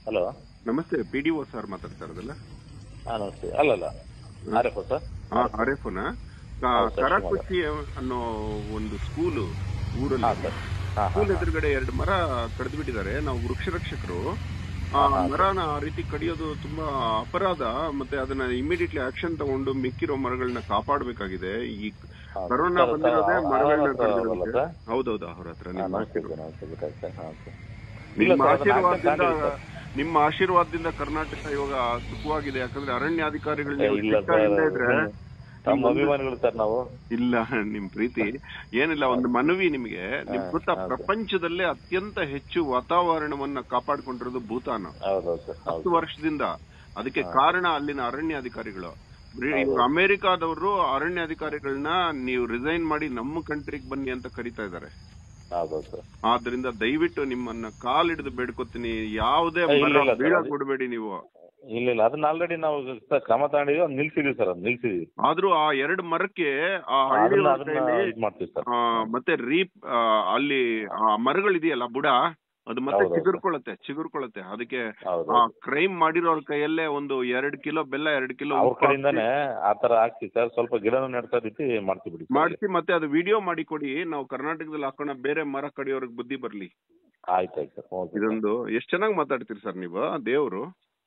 Hello ನಮಸ್ತೆ P D O sir ಮಾತಾಡ್ತಾ ಇರೋದಲ್ಲ ಹಾಂ ನಮಸ್ತೆ ಅಲ್ಲಲ್ಲ R F sir R F ನ ಹೌದು ಸರ್, ಕರಾಕುಚ್ಚಿ ಅನ್ನೋ ಒಂದು ಸ್ಕೂಲು ಊರಲ್ಲಿ ಹಾಂ ಸರ್ ಹಾಂ ಸ್ಕೂಲ್ ಹಾಂ ಎದುರುಗಡೆ ಎರಡು ಮರ ಕಡಿದು ಬಿಟ್ಟಿದ್ದಾರೆ ನಾವು ವೃಕ್ಷ ರಕ್ಷಕರು ಆ ಹಾ, ಹಾ. ಮರನ ಆ ರೀತಿ ಕಡಿಯೋದು ತುಂಬಾ ಅಪರಾಧ ಮತ್ತೆ ಅದನ್ನ ಇಮಿಡಿಯೇಟ್ಲಿ ಆಕ್ಷನ್ ತಗೊಂಡು ಮಿಕ್ಕಿರೋ ಮರಗಳನ್ನ ಕಾಪಾಡಬೇಕಾಗಿದೆ ಈ ಹೌದು. ಕರೋನಾ ಸರ್, ಬಂದಿರೋದೇ ಸರ್, ಮರಗಳನ್ನ ಅವ್ರ ಹತ್ರ ಅಲ್ಲ ಕಡಿದಿರೋದಕ್ಕೆ. ಸರ್? ಹೌದೌದು ಅವ್ರ ಹತ್ರ ಹಾಂ, ನಿಮ್ಮ ನಮಸ್ತೆ ಆಶೀರ್ವಾದ. ಸರ್ ನಮಸ್ತೆ ಗೊತ್ತಾಯ್ತು ಸರ್ ಹಾಂ ಸರ್ ಇಲ್ಲ ನಿಮ್ಮ ಸರ್, ಅದನ್ನ ಆಶೀರ್ವಾದದಿಂದ action ತಗೊಂಡಿಲ್ಲ ಸರ್. ನಿಮ್ಮ ಆಶೀರ್ವಾದದಿಂದ ಕರ್ನಾಟಕ ಇವಾಗ ಸುಖವಾಗಿದೆ ಯಾಕಂದ್ರೆ ಅರಣ್ಯಾಧಿಕಾರಿಗಳು ಏ, ನೀವು ಇಲ್ಲ strict ಆಗಿಲ್ಲದೆ ಸರ್ ಇದ್ರೆ ತಮ್ಮ ನಿಮ್ಗೊಂದು- ಅಭಿಮಾನಿಗಳು ಸರ್ ನಾವು ಇಲ್ಲ ನಿಮ್ ಪ್ರೀತಿ ಏನಿಲ್ಲ ಒಂದು ಮನವಿ ನಿಮಗೆ ನಿಮ್ ಹಾ, ಗೊತ್ತಾ ಹೌದು. ಪ್ರಪಂಚದಲ್ಲೇ ಅತ್ಯಂತ ಹೆಚ್ಚು ವಾತಾವರಣವನ್ನ ಕಾಪಾಡಿಕೊಂಡಿರೋದು ಭೂತಾನ ಹೌದೌದು ಸರ್ ಹತ್ತು ಹೌದು ವರ್ಷದಿಂದ ಅದಕ್ಕೆ ಹಾ. ಕಾರಣ ಅಲ್ಲಿನ ಅರಣ್ಯಾಧಿಕಾರಿಗಳು ಬ್ರಿ- ಹೌದು. ಇವ್ರು ಅಮೆರಿಕಾದವರು ಅರಣ್ಯಾಧಿಕಾರಿಗಳನ್ನ ನೀವು ರಿಸೈನ್ ಮಾಡಿ ನಮ್ಮ ಕಂಟ್ರಿಗೆ ಬನ್ನಿ ಅಂತ ಕರಿತಾ ಇದ್ದಾರೆ ಹೌದೌದು ಸರ್ ಆದ್ರಿಂದ ದಯವಿಟ್ಟು ನಿಮ್ಮನ್ನ ಕಾಲಿಡಿದು ಬೇಡ್ಕೊತೀನಿ ಯಾವುದೇ ಏ, ಇಲ್ಲ, ಮರ ಇಲ್ಲ ಸರ್, ಬೀಳ ಅದು- ಕೊಡಬೇಡಿ ನೀವು ಇಲ್ಲ ಇಲ್ಲ ಅದನ್ನ ಆಲ್ರೆಡಿ ನಾವು ಸರ್ ಕ್ರಮ ತಗೊಂಡಿದ್ವಿ ಅದು ನಿಲ್ಸಿದೀವಿ ಸರ್ ಅದು ನಿಲ್ಸಿದೀವಿ ಆದ್ರೂ ಆ ಎರಡು ಮರಕ್ಕೆ ಆ ಅದನ್ನ ಹಳ್ಳಿಯವ್ರ ಅದನ್ನ ಕೈಲಿ ಇದು ಮಾಡ್ತೀವಿ ಸರ್ ಆ, ಮತ್ತೆ ರೀಪ್ ಆ, ಅಲ್ಲಿ ಆ ಮರಗಳಿದೆಯಲ್ಲ ಬುಡ ಅದು ಮತ್ತೆ ಹೌದು, ಹೌದು. ಚಿಗುರ್ಕೊಳತ್ತೆ ಚಿಗುರ್ಕೊಳತ್ತೆ ಅದಕ್ಕೆ ಹೌದು ಆ ಕ್ರೈಮ್ ಮಾಡಿರೋರ್ ಕೈಯಲ್ಲೇ ಒಂದು ಎರಡ್ ಕಿಲೋ ಬೆಲ್ಲ ಎರಡ್ ಕಿಲೋ ಅವ್ರ ಉಪ್ಪು ಹಾಕ್ಸಿ ಕಡೆಯಿಂದಾನೆ ಆ ತರ ಹಾಕ್ಸಿ ಸರ್ ಸ್ವಲ್ಪ ಗಿಡನೂ ನೆಡ್ತಾ ರೀತಿ ಮಾಡ್ತೀವಿ ಬಿಡಿ ಸರ್. ಮಾಡಿಸಿ ಮತ್ತೆ ಅದು ವಿಡಿಯೋ ಮಾಡಿ ಕೊಡಿ ನಾವು ಕರ್ನಾಟಕದಲ್ಲಿ ಹಾಕೋಣ ಬೇರೆ ಮರ ಕಡಿಯೋರ್ಗ್ ಬುದ್ಧಿ ಬರ್ಲಿ ಆಯ್ತು ಆಯ್ತು ಸರ್ ಓಕೆ ಸರ್. ಇದೊಂದು ಎಷ್ಟ್ ಚೆನ್ನಾಗಿ ಮಾತಾಡ್ತೀರಿ ಸರ್ ನೀವು ದೇವ್ರು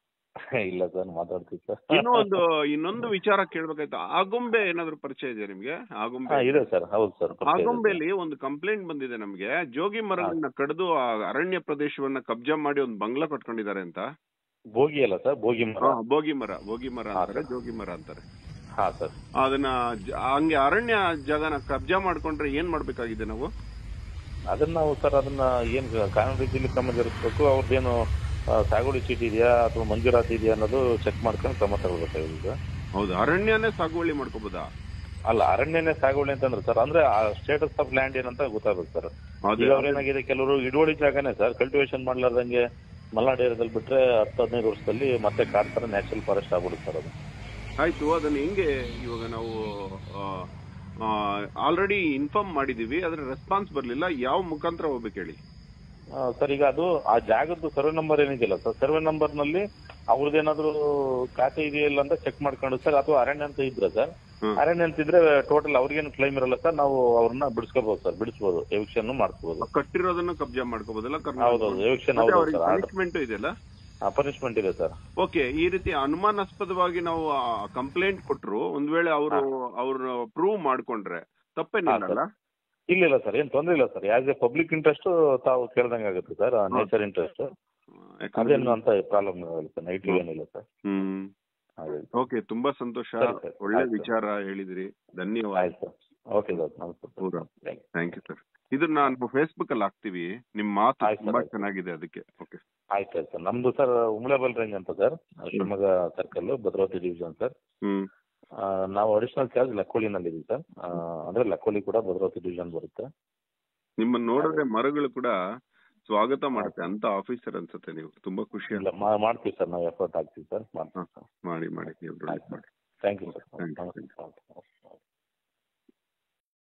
ಇಲ್ಲ ಸರ್ ಮಾತಾಡ್ತೀವಿ ಸರ್ ಇನ್ನೂ ಒಂದು ಇನ್ನೊಂದು ವಿಚಾರ ಕೇಳ್ಬೇಕಾಯ್ತು ಆಗುಂಬೆ ಏನಾದ್ರು ಪರಿಚಯ ಇದೆ ನಿಮ್ಗೆ ಆಗುಂಬೆ ಹಾ ಇದೆ ಸರ್ ಹೌದು ಸರ್ ಪರಿಚಯ ಇದೆ ಸರ್. ಆಗುಂಬೆಲಿ ಒಂದು ಕಂಪ್ಲೇಂಟ್ ಬಂದಿದೆ ನಮ್ಗೆ ಜೋಗಿ ಮರಗಳನ್ನ ಕಡಿದು ಆ ಅರಣ್ಯ ಪ್ರದೇಶವನ್ನ ಕಬ್ಜಾ ಮಾಡಿ ಒಂದು ಬಂಗ್ಲಾ ಕಟ್ಕೊಂಡಿದ್ದಾರೆ ಅಂತ ಬೋಗಿ ಅಲ್ಲ ಸರ್ ಬೋಗಿ ಮರ ಹಾ, ಬೋಗಿ ಮರ ಬೋಗಿ ಮರ ಹಾ, ಅಂತಾರೆ ಸರ್. ಜೋಗಿ ಮರ ಅಂತಾರೆ ಹಾ ಸರ್ ಅದನ್ನ ಜ- ಹಂಗೆ ಅರಣ್ಯ ಜಾಗನ ಕಬ್ಜಾ ಮಾಡ್ಕೊಂಡ್ರೆ ಏನ್ ಮಾಡ್ಬೇಕಾಗಿದೆ ನಾವು ಅದನ್ನ ನಾವು ಸರ್ ಅದನ್ನ ಏನ್ ಕಾನೂನು ರೀತಿಯಲ್ಲಿ ಕ್ರಮ ಜರುಗಿಸ್ಬೇಕು ಅವ್ರದ್ದೇನು ಆ, ಸಾಗುವಳಿ ಚೀಟಿ ಇದೆಯಾ ಅಥವಾ ಮಂಜೂರಾತಿ ಇದೆಯಾ ಅನ್ನೋದು ಚೆಕ್ ಮಾಡ್ಕೊಂಡು ಕ್ರಮ ತಗೋಬೇಕಾಗಿದೆ ಹೌದು ಅರಣ್ಯನೇ ಸಾಗುವಳಿ ಮಾಡ್ಕೋಬೋದಾ ಅಲ್ಲ ಅರಣ್ಯನೇ ಸಾಗುವಳಿ ಅಂತಂದ್ರೆ ಸರ್ ಅಂದ್ರೆ ಆ ಸ್ಟೇಟಸ್ ಆಫ್ ಲ್ಯಾಂಡ್ ಏನಂತ ಗೊತ್ತಾಗಬೇಕು ಸರ್ ಅದೇ ಈಗ ಅವ್ರೇನಾಗಿದೆ ಕೆಲವರು ಹಿಡುವಳಿ ಜಾಗನೇ ಸರ್ ಕಲ್ಟಿವೇಶನ್ ಮಾಡ್ಲಾರ್ದಂಗೆ ಮಲ್ನಾಡ್ ಏರಿಯಾದಲ್ಲಿ ಬಿಟ್ರೆ ಹತ್ತು ಹದಿನೈದು ವರ್ಷದಲ್ಲಿ ಮತ್ತೆ ಕಾಡ್ತಾರೆ ನ್ಯಾಚುರಲ್ ಫಾರೆಸ್ಟ್ ಆಗ್ಬಿಡುತ್ತೆ ಸರ್ ಅದು ಆಯ್ತು ಅದನ್ನ ಹೆಂಗೆ ಇವಾಗ ನಾವು ಆಲ್ರೆಡಿ ಇನ್ಫಾರ್ಮ್ ಮಾಡಿದೀವಿ ಅದ್ರ ರೆಸ್ಪಾನ್ಸ್ ಬರ್ಲಿಲ್ಲ ಯಾವ ಮುಖಾಂತರ ಹೋಗ್ಬೇಕು ಹೇಳಿ ಆ, ಸರ್ ಈಗ ಅದು ಆ ಜಾಗದ್ದು ಸರ್ವೆ ನಂಬರ್ ಏನಿದೆಯಲ್ಲ ಸರ್ ಸರ್ವೆ ನಂಬರ್ ನಲ್ಲಿ ಅವ್ರದ್ದೇನಾದ್ರು ಖಾತೆ ಇದೆಯಲ್ಲ ಅಂತ ಚೆಕ್ ಮಾಡ್ಕೊಂಡು ಸರ್ ಅಥವಾ ಅರಣ್ಯ ಅಂತ ಇದ್ರೆ ಸರ್ ಹ್ಮ್. ಅರಣ್ಯ ಅಂತ ಇದ್ರೆ ಟೋಟಲ್ ಅವ್ರಿಗೇನು ಕ್ಲೈಮ್ ಇರಲ್ಲ ಸರ್ ನಾವು ಅವ್ರನ್ನ ಬಿಡಿಸ್ಕೋಬಹುದು ಸರ್ ಬಿಡಿಸ್ಬೋದು ಎವಿಕ್ಷನ್ ಮಾಡಿಸ್ಬೋದು ಕಟ್ಟಿರೋದನ್ನ ಕಬ್ಜಾ ಮಾಡ್ಕೋಬೋದಲ್ಲ ಹೌದೌದು ಎವಿಕ್ಷನ್ ಹೌದು ಸರ್ ಪನಿಷ್ಮೆಂಟ್ ಇದೆಯಲ್ಲ ಪನಿಷ್ಮೆಂಟ್ ಇದೆ ಸರ್ ಓಕೆ ಈ ರೀತಿ ಅನುಮಾನಾಸ್ಪದವಾಗಿ ನಾವು ಕಂಪ್ಲೇಂಟ್ ಕೊಟ್ರು ಒಂದ್ ವೇಳೆ ಅವರು ಅವ್ರ ಪ್ರೂವ್ ಮಾಡ್ಕೊಂಡ್ರೆ ತಪ್ಪೇನಿಲ್ಲ ಇಲ್ಲ ಇಲ್ಲ ಸರ್ ಏನ್ ತೊಂದ್ರೆ ಇಲ್ಲ sir as a public interest ತಾವು ಕೇಳ್ದಂಗೆ ಆಗುತ್ತೆ ಸರ್ ನೇಚರ್ ಇಂಟ್ರೆಸ್ಟ್ ಅದೇನು ಅಂತ ಪ್ರಾಬ್ಲಮ್ ಇಲ್ಲ ಸರ್ ನೆಗೆಟಿವ್ ಏನಿಲ್ಲ ಸರ್ ಹ್ಮ್ ಹಾಗೆ ಓಕೆ ತುಂಬಾ ಸಂತೋಷ ಸರಿ, ಸರ್. ಒಳ್ಳೆ ಆಯ್ತು. ವಿಚಾರ ಹೇಳಿದ್ರಿ ಧನ್ಯವಾದ ಆಯ್ತು ಸರ್ ಓಕೆ ಸರ್ ನಮಸ್ತೆ ಪೂರ Thank you. Thank you sir ಇದನ್ನ ನಾವು ಫೇಸ್ಬುಕ್ ಅಲ್ಲಿ ಹಾಕ್ತಿವಿ ನಿಮ್ ಮಾತು ಆಯ್ತು ಸರ್, ತುಂಬಾ ಆಯ್ತು. ಚೆನ್ನಾಗಿದೆ ಅದಕ್ಕೆ ಓಕೆ ಆಯ್ತು ಆಯ್ತು ಸರ್ ನಮ್ದು ಸರ್ ಉಮ್ಳೆಬಲ್ ರೇಂಜ್ ಅಂತ sir Shivamogga circle Bhadravati division sir hmm ಆ, ನಾವು ಅಡಿಷನಲ್ ಚಾರ್ಜ್ ಲಕ್ಕೋಳಿನಲ್ಲಿ ಇದೀವಿ ಸರ್ ಆ, ಅಂದ್ರೆ ಲಕ್ಕೋಳಿ ಕೂಡ ಭದ್ರಾವತಿ ಡಿವಿಷನ್ ಬರುತ್ತೆ ನಿಮ್ಮನ್ನ ನೋಡಿದ್ರೆ ಮರಗಳು ಕೂಡ ಸ್ವಾಗತ ಮಾಡುತ್ತೆ ಅಂತ ಆಫೀಸರ್ ಅನ್ಸುತ್ತೆ ನೀವು ತುಂಬಾ ಖುಷಿ ಇಲ್ಲ ಅಲ್ಲ ಮಾ- ಮಾಡ್ತೀವಿ ಸರ್ ನಾವು ಎಫರ್ಟ್ ಹಾಕ್ತೀವಿ ಸರ್ ಮಾಡ್ತೀವಿ ಸರ್ ಮಾಡಿ ಮಾಡಿ ನೀವು ಆಯ್ತು ಮಾಡಿ thank you sir Thank you. ನಮಸ್ತೆ